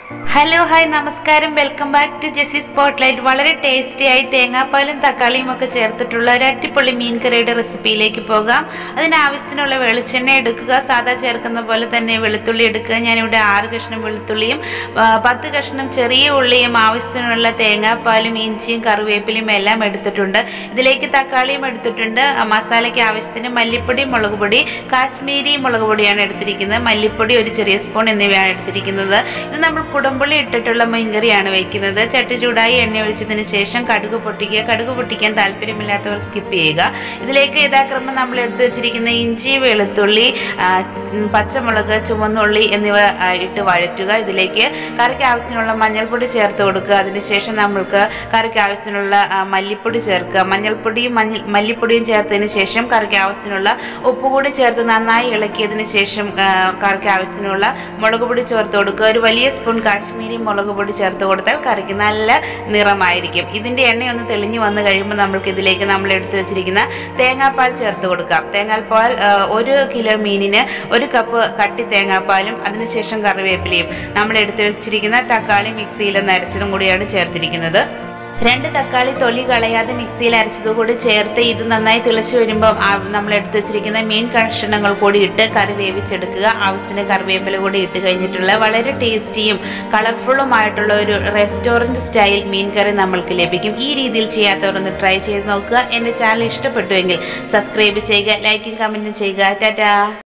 hello hi നമസ്കാരം welcome back to JC spotlight വളരെ ടേസ്റ്റിയായി തേങ്ങാപ്പാലും തക്കാളിയും ഒക്കെ ചേർത്തിട്ടുള്ള ഒരു അടിപൊളി മീൻ കറിയുടെ റെസിപ്പിയിലേക്ക് പോകാം അതിന് ആവശ്യത്തിനുള്ള വെളിച്ചെണ്ണ എടുക്കുക സാധാ ചേർക്കുന്ന പോലെ തന്നെ വെളുത്തുള്ളി എടുക്കുക ഞാനിവിടെ ആറ് കഷ്ണം വെളുത്തുള്ളിയും ആ, പത്ത് കഷ്ണം ചെറിയ ഉള്ളിയും ആവശ്യത്തിനുള്ള തേങ്ങാപ്പാലും ഇഞ്ചിയും കറിവേപ്പിലയും എല്ലാം എടുത്തിട്ടുണ്ട് ഇതിലേക്ക് തക്കാളിയും എടുത്തിട്ടുണ്ട് ആ, മസാലയ്ക്ക് ആവശ്യത്തിന് മല്ലിപ്പൊടി മുളക് പൊടി കാശ്മീരി മുളക് പൊടിയാണ് എടുത്തിരിക്കുന്നത് മല്ലിപ്പൊടി ഒരു ചെറിയ സ്പൂൺ എന്നിവയാണ് എടുത്തിരിക്കുന്നത് ഇത് നമ്മൾ കുടമ്പുള്ളി ഇട്ടിട്ടുള്ള മീൻകറിയാണ് വയ്ക്കുന്നത് ചട്ടി ചൂടായി എണ്ണ ഒഴിച്ചതിന് ശേഷം കടുക് പൊട്ടിക്കുക കടുക് പൊട്ടിക്കാൻ താല്പര്യമില്ലാത്തവർ സ്കിപ്പ് ചെയ്യുക ഇതിലേക്ക് യഥാക്രമം നമ്മൾ എടുത്തു വെച്ചിരിക്കുന്ന ഇഞ്ചി വെളുത്തുള്ളി ആ, ഉം, പച്ചമുളക് ചുവന്നുള്ളി എന്നിവ ആ, ഇട്ട് വഴറ്റുക ഇതിലേക്ക് കറിക്ക് ആവശ്യത്തിനുള്ള മഞ്ഞൾപ്പൊടി ചേർത്ത് കൊടുക്കുക അതിനുശേഷം നമ്മൾക്ക് കറിക്ക് ആവശ്യത്തിനുള്ള ആ, മല്ലിപ്പൊടി ചേർക്കുക മഞ്ഞൾപ്പൊടിയും മഞ്ഞൾ മല്ലിപ്പൊടിയും ചേർത്തതിന് ശേഷം കറിക്ക് ആവശ്യത്തിനുള്ള ഉപ്പ് കൂടി ചേർത്ത് നന്നായി ഇളക്കിയതിന് ശേഷം ആ, കറിക്ക് ആവശ്യത്തിനുള്ള മുളക് പൊടി ചേർത്ത് കൊടുക്കുക ഒരു വലിയ സ്പൂൺ കാശ്മീരി മുളക് പൊടി ചേർത്ത് കൊടുത്താൽ കറിക്ക് നല്ല നിറമായിരിക്കും ഇതിൻ്റെ എണ്ണയൊന്ന് തെളിഞ്ഞു വന്നു കഴിയുമ്പോൾ നമ്മൾക്ക് ഇതിലേക്ക് നമ്മൾ എടുത്തു വെച്ചിരിക്കുന്ന തേങ്ങാപ്പാൽ ചേർത്ത് കൊടുക്കാം തേങ്ങാപ്പാൽ ആ, ഒരു കിലോ മീനിന് ഒരു കപ്പ് കട്ടി തേങ്ങാപ്പാലും അതിനുശേഷം കറിവേപ്പിലയും നമ്മൾ എടുത്തു വെച്ചിരിക്കുന്ന തക്കാളി മിക്സിയിൽ നരച്ചതും കൂടിയാണ് ചേർത്തിരിക്കുന്നത് രണ്ട് തക്കാളി തൊലി കളയാതെ മിക്സിയിൽ അരച്ചത് കൂടി ചേർത്ത് ഇത് നന്നായി തിളച്ചു വരുമ്പോൾ ആ നമ്മൾ എടുത്തു വെച്ചിരിക്കുന്ന മീൻ കഷ്ണങ്ങൾ കൂടി ഇട്ട് കറി വേവിച്ചെടുക്കുക ആവശ്യത്തിന് കറിവേപ്പില കൂടി ഇട്ട് കഴിഞ്ഞിട്ടുള്ള വളരെ ടേസ്റ്റിയും കളർഫുള്ളുമായിട്ടുള്ള ഒരു റെസ്റ്റോറൻറ്റ് സ്റ്റൈൽ മീൻ കറി നമ്മൾക്ക് ലഭിക്കും ഈ രീതിയിൽ ചെയ്യാത്തവർ ഒന്ന് ട്രൈ ചെയ്ത് നോക്കുക എൻ്റെ ചാനൽ ഇഷ്ടപ്പെട്ടുവെങ്കിൽ സബ്സ്ക്രൈബ് ചെയ്യുക ലൈക്കും കമൻറ്റും ചെയ്യുക ടാറ്റാ